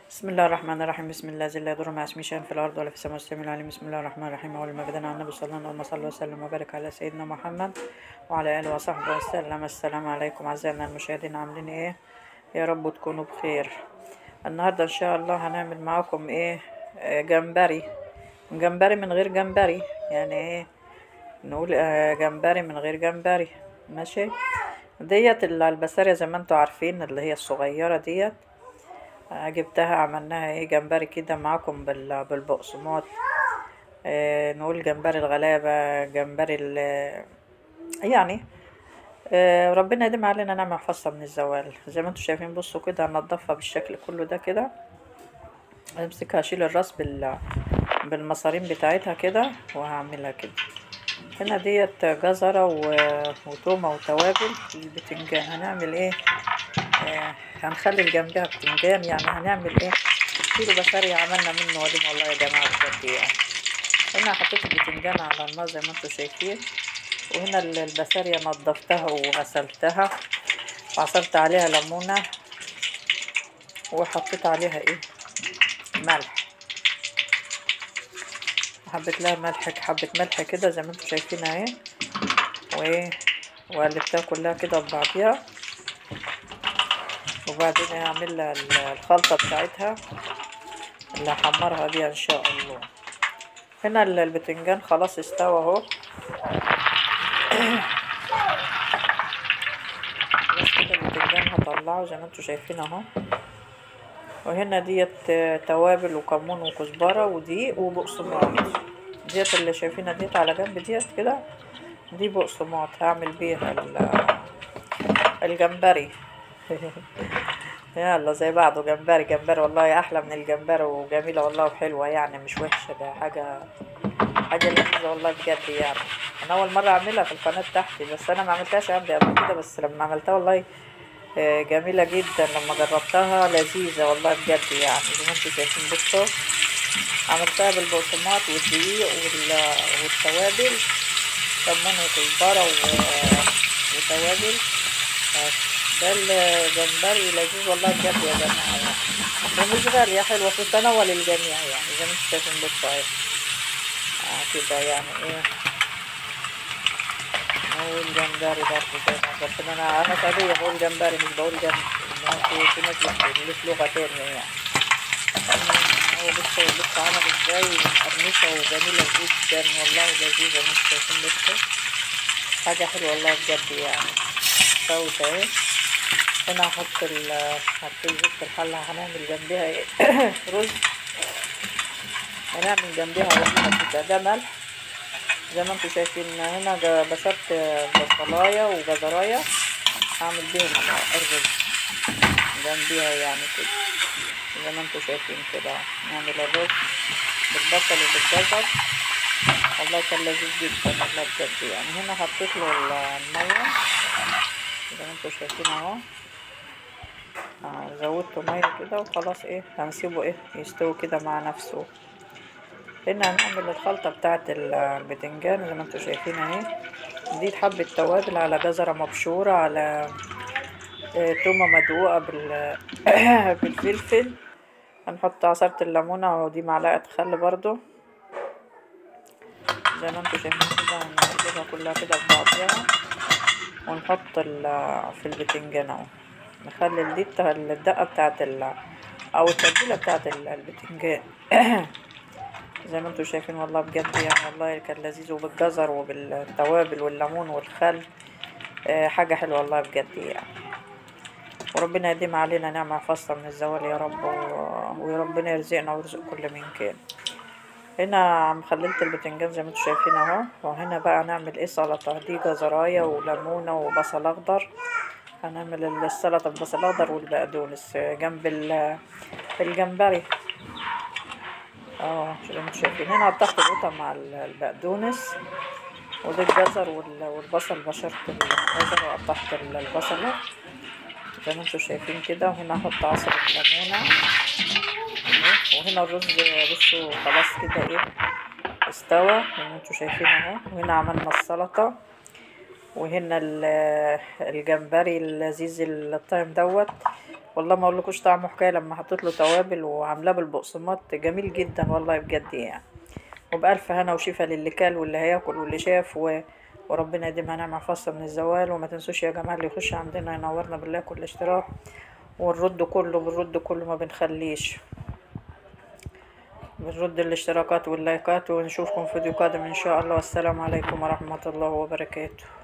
بسم الله الرحمن الرحيم بسم الله ذي لا يضر مع اسمه شيئا في الارض ولا في السماء السميع العليم بسم الله الرحمن الرحيم اول ما بدنا على النبي صلى الله عليه وسلم وسلم وبارك على سيدنا محمد وعلى اله وصحبه وسلم السلام عليكم اعزائنا المشاهدين عاملين ايه يا رب تكونوا بخير النهارده ان شاء الله هنعمل معاكم ايه آه، جمبري جمبري من غير جمبري يعني ايه نقول آه، جمبري من غير جمبري ماشي ديت البسارية زي ما انتوا عارفين اللي هي الصغيرة ديت آه، جبتها عملناها ايه جمبري كده معاكم بال- بالبقسماط آه، نقول جمبري الغلابة جمبري ال يعني آه، ربنا يديم علينا نعمة خاصة من الزوال زي ما انتوا شايفين بصوا كده هنضفها بالشكل كله ده كده امسكها اشيل الراس بال بالمصارين بتاعتها كده وهعملها كده هنا ديت جزرة و- وتومة وتوابل البتنجان هنعمل ايه آه هنخلي جنبها بتنجان يعني هنعمل ايه كيلو بسارية عملنا منه وليمة والله يا جماعة بجد يعني هنا حطيت البتنجان على النار زي ما انتوا شايفين وهنا ال- البسارية نضفتها وغسلتها وعصرت عليها ليمونة وحطيت عليها ايه ملح حبيت لها ملح حبة ملح كده زي ما انتوا شايفين اهي وايه وقلبتها كلها كده ببعضيها وبعدين هعمل لها ال- الخلطة بتاعتها اللي هحمرها بيها ان شاء الله هنا ال- البتنجان خلاص استوى اهو بس كده البتنجان هطلعه زي ما انتوا شايفين اهو وهنا ديت آه، توابل وكمون وكزبرة ودقيق وبقسماط ديت اللي شايفينها ديت على جنب ديت كده دي بقسماط هعمل بيها ال- الجمبري يلا زي بعضه جمبري جمبري والله احلى من الجمبري وجميله والله وحلوه يعني مش وحشه ده حاجه حاجه لذيذه والله بجد يعني انا اول مره اعملها في القناه بتاعتي بس انا ما عملتهاش عندي قبل كده بس لما عملتها والله آه، جميله جدا لما جربتها لذيذه والله بجد يعني زي ما انتوا شايفين بصوا عملتها بالبقسماط والدقيق وال- والتوابل كمون وكزبره و- وتوابل بس ده الجمبري لذيذ والله بجد يا جماعه يعني ومش غالي يا حلوه في تناول الجميع يعني زي ما انتوا شايفين بصوا اهي آه كده يعني ايه نقول جمبري برضه زي ما بس انا انا سعودية بقول جمبري مش بقول جمبري في في ناس بتقول لغة تانية يعني هو بص بص عمل ازاي مقرمشة وجميلة جدا والله لذيذة مش شايفين بصوا حاجة حلوة والله بجد يعني سوت اهي هنا هحط ال حطيت زيت في الحلة هنعمل جنبها ايه رز هنعمل جنبها رز كده ده ملح زي ما انتوا شايفين هنا جا- بشرت بصلاية وجزراية هعمل بيهم الرز جنبيها يعني كده زي ما انتوا شايفين كده نعمل الرز بالبصل وبالجزر والله كان لذيذ جدا والله بجد يعني هنا حطيت له ال- المية زي ما انتوا شايفين اهو آه، زودت مية كده وخلاص ايه هنسيبه ايه يستوي كده مع نفسه هنا هنعمل الخلطة بتاعة ال- البتنجان زي ما انتوا شايفين اهي دي حبة توابل على جزرة مبشورة على آه، تومة مدقوقة بال بالفلفل هنحط عصرة الليمونة ودي معلقة خل برضو زي ما انتوا شايفين كده هنقلبها كلها كده في بعضيها ونحط ال- في البتنجان اهو نخلي دي الت- الدقة بتاعة ال أو التتبيلة بتاعة ال- البتنجان زي ما انتوا شايفين والله بجد يعني والله كان لذيذ وبالجزر وبالتوابل والليمون والخل آه، حاجة حلوة والله بجد يعني وربنا يديم علينا نعمة خاصة من الزوال يا رب و- وربنا يرزقنا ويرزق كل من كان هنا عم خللت البتنجان زي ما انتوا شايفين اهو وهنا بقى نعمل ايه سلطة دي جزراية وليمونة وبصل اخضر هنعمل السلطة ببصل اخضر والبقدونس جنب ال- الجمبري اه زي ما انتوا شايفين هنا قطعت القطع مع ال- البقدونس وده الجزر وال- والبصل بشرت الجزر وقطعت ال- البصلة زي ما انتوا شايفين كده وهنا هحط عصرة ليمونة اهو. وهنا الرز بصوا خلاص كده ايه استوى زي ما انتوا شايفين اهو وهنا عملنا السلطة وهنا ال- الجمبري اللذيذ الطعم دوت والله ما اقولكوش طعمه حكايه لما حطيت له توابل وعاملاه بالبقسماط جميل جدا والله بجد يعني وبألف هنا وشفا للي كل واللي هياكل واللي شاف و... وربنا يديمها نعمة خاصة من الزوال وما تنسوش يا جماعة اللي يخش عندنا ينورنا بالله كل اشتراك والرد كله بالرد كله ما بنخليش بنرد الاشتراكات واللايكات ونشوفكم في فيديو قادم ان شاء الله والسلام عليكم ورحمة الله وبركاته